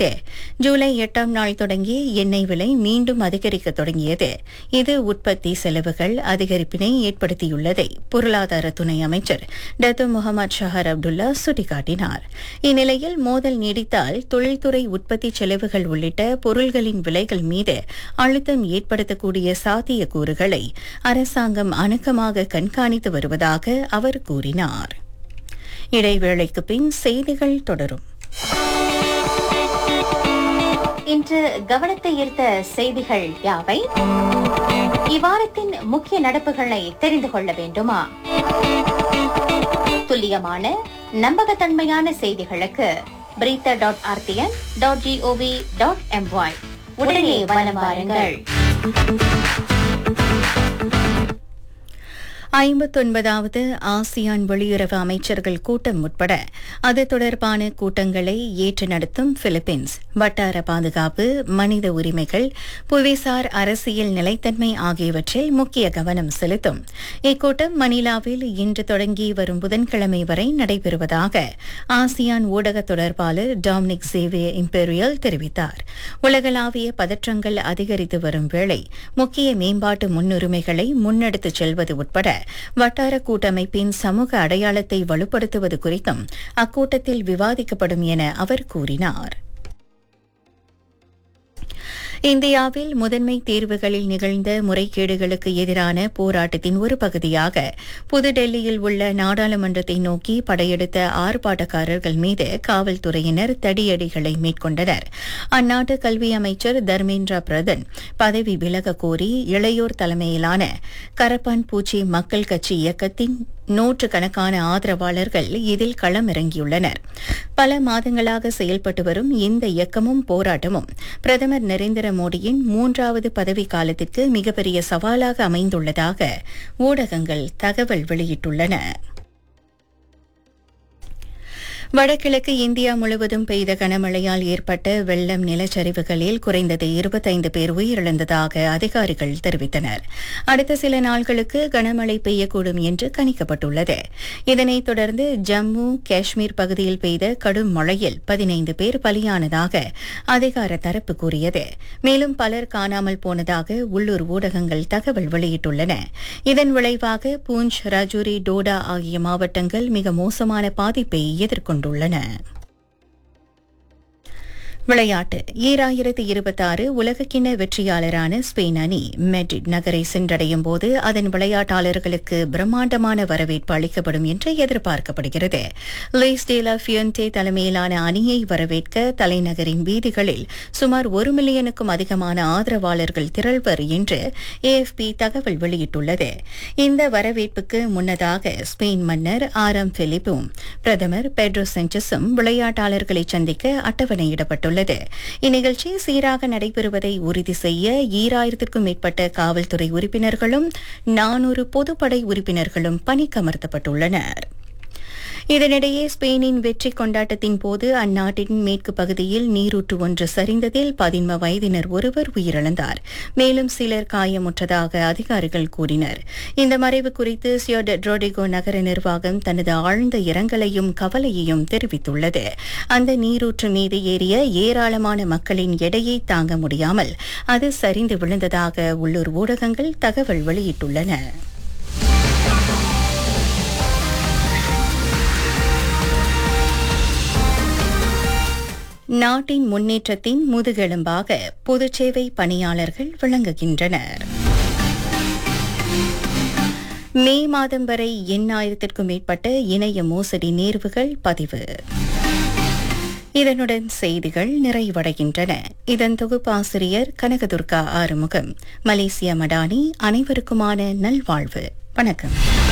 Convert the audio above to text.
தொடங்கியது ஜூலை எட்டாம் நாள் தொடங்கி எண்ணெய் விலை மீண்டும் அதிகரிக்க தொடங்கியது இது உற்பத்தி செலவுகள் அதிகரிப்பினை ஏற்படுத்தியுள்ளதை பொருளாதார துணை அமைச்சர் டத்து முகமது ஷஹர் அப்துல்லா சுட்டிக்காட்டினார் இந்நிலையில் மோதல் நீடித்தால் தொழில்துறை உற்பத்தி செலவுகள் உள்ளிட்ட பொருள்களின் விலைகள் மீது அழுத்தம் ஏற்படுத்தக்கூடிய சாத்தியக்கூறுகளை அரசாங்கம் அணுக்கமாக கண்காணித்து வருவதாக அவர் கூறினார் இடைவேளைக்கு பின் செய்திகள் தொடரும் இன்று கவனத்தை ஈர்த்த செய்திகள் யாவை இவ்வாரத்தின் முக்கிய நடப்புகளை தெரிந்து கொள்ள வேண்டுமா துல்லியமான நம்பகத்தன்மையான செய்திகளுக்கு berita dot RTM dot gov dot MY உடனே வலம் வாருங்கள் ஐம்பத்தொன்பதாவது ஆசியான் வெளியுறவு அமைச்சர்கள் கூட்டம் உட்பட அது தொடர்பான கூட்டங்களை ஏற்று நடத்தும் பிலிப்பீன்ஸ் வட்டார பாதுகாப்பு மனித உரிமைகள் புவிசார் அரசியல் நிலைத்தன்மை ஆகியவற்றில் முக்கிய கவனம் செலுத்தும் இக்கூட்டம் மணிலாவில் இன்று தொடங்கி வரும் புதன்கிழமை வரை நடைபெறுவதாக ஆசியான் ஊடக தொடர்பாளர் டாமினிக் சேவியர் இம்பீரியல் தெரிவித்தார் உலகளாவிய பதற்றங்கள் அதிகரித்து வரும் வேளை முக்கிய மேம்பாட்டு முன்னுரிமைகளை முன்னெடுத்துச் செல்வது உட்பட வட்டார கூட்டமைப்பின் சமூக அடையாளத்தை வலுப்படுத்துவது குறித்தும் அக்கூட்டத்தில் விவாதிக்கப்படும் என அவர் கூறினார் இந்தியாவில் முதன்மை தேர்வுகளில் நிகழ்ந்த முறைகேடுகளுக்கு எதிரான போராட்டத்தின் ஒரு பகுதியாக புதுடெல்லியில் உள்ள நாடாளுமன்றத்தை நோக்கி படையெடுத்த ஆர்ப்பாட்டக்காரர்கள் மீது காவல்துறையினர் தடியடிகளை மேற்கொண்டனர் அந்நாட்டு கல்வி அமைச்சர் தர்மேந்திர பிரதான் பதவி விலக கோரி இளையோர் தலைமையிலான கரப்பான் பூச்சி மக்கள் கட்சி இயக்கத்தின் நூற்றுக்கணக்கான ஆதரவாளர்கள் இதில் களமிறங்கியுள்ளனர் பல மாதங்களாக செயல்பட்டு வரும் இந்த இயக்கமும் போராட்டமும் பிரதமர் நரேந்திர மோடியின் மூன்றாவது பதவி காலத்திற்கு மிகப்பெரிய சவாலாக அமைந்துள்ளதாக ஊடகங்கள் தகவல் வெளியிட்டுள்ளன வடகிழக்கு இந்தியா முழுவதும் பெய்த கனமழையால் ஏற்பட்ட வெள்ளம் நிலச்சரிவுகளில் குறைந்தது இருபத்தைந்து பேர் உயிரிழந்ததாக அதிகாரிகள் தெரிவித்தனர் அடுத்த சில நாட்களுக்கு கனமழை பெய்யக்கூடும் என்று கணிக்கப்பட்டுள்ளது இதனைத் தொடர்ந்து ஜம்மு காஷ்மீர் பகுதியில் பெய்த கடும் மழையில் பதினைந்து பேர் பலியானதாக அதிகார தரப்பு கூறியது மேலும் பலர் காணாமல் போனதாக உள்ளூர் ஊடகங்கள் தகவல் வெளியிட்டுள்ளன இதன் விளைவாக பூஞ்ச் ரஜூரி டோடா ஆகிய மாவட்டங்கள் மிக மோசமான பாதிப்பை எதிர்கொண்டுள்ளன விளையாட்டு ஈராயிரத்து இருபத்தாறு உலகக்கிண்ண வெற்றியாளரான ஸ்பெயின் அணி மெட்ரிட் நகரை சென்றடையும் போது அதன் விளையாட்டாளர்களுக்கு பிரம்மாண்டமான வரவேற்பு அளிக்கப்படும் என்று எதிர்பார்க்கப்படுகிறது லூயிஸ் டேலா ஃபியன்டே தலைமையிலான அணியை வரவேற்க தலைநகரின் வீதிகளில் சுமார் ஒரு மில்லியனுக்கும் அதிகமான ஆதரவாளர்கள் திரள்வர் என்று ஏஎஃப்பி தகவல் வெளியிட்டுள்ளது இந்த வரவேற்புக்கு முன்னதாக ஸ்பெயின் மன்னர் ஆரம் பிலிப்பும் பிரதமர் பெட்ரோ சென்சஸும் விளையாட்டாளர்களை சந்திக்க அட்டவணையிடப்பட்டுள்ளது இந்நிகழ்ச்சி சீராக நடைபெறுவதை உறுதி செய்ய ஈராயிரத்திற்கும் மேற்பட்ட காவல்துறை உறுப்பினர்களும் நானூறு பொதுப்படை உறுப்பினர்களும் பணிக்கமர்த்தப்பட்டுள்ளனர் இதனிடையே ஸ்பெயினின் வெற்றி கொண்டாட்டத்தின் போது அந்நாட்டின் மேற்கு பகுதியில் நீரூற்று ஒன்று சரிந்ததில் பதின்ம வயதினர் ஒருவர் உயிரிழந்தார் மேலும் சிலர் காயமுற்றதாக அதிகாரிகள் கூறினர் இந்த மறைவு குறித்து சியோடட் ரோடிகோ நகர நிர்வாகம் தனது ஆழ்ந்த இரங்கலையும் கவலையையும் தெரிவித்துள்ளது அந்த நீரூற்று மீது ஏறிய ஏராளமான மக்களின் எடையை தாங்க முடியாமல் அது சரிந்து விழுந்ததாக உள்ளூர் ஊடகங்கள் தகவல் வெளியிட்டுள்ளன நாட்டின் முன்னேற்றத்தின் முதுகெலும்பாக பொதுச்சேவை பணியாளர்கள் விளங்குகின்றனர் மே மாதம் வரை எண்ணாயிரத்திற்கும் மேற்பட்ட இணைய மோசடி நேர்வுகள் பதிவு இதனுடன் செய்திகள் நிறைவடைகின்றன இதன் தொகுப்பாசிரியர் கனகதுர்கா ஆறுமுகம் மலேசிய மடானி அனைவருக்குமான நல்வாழ்வு வணக்கம்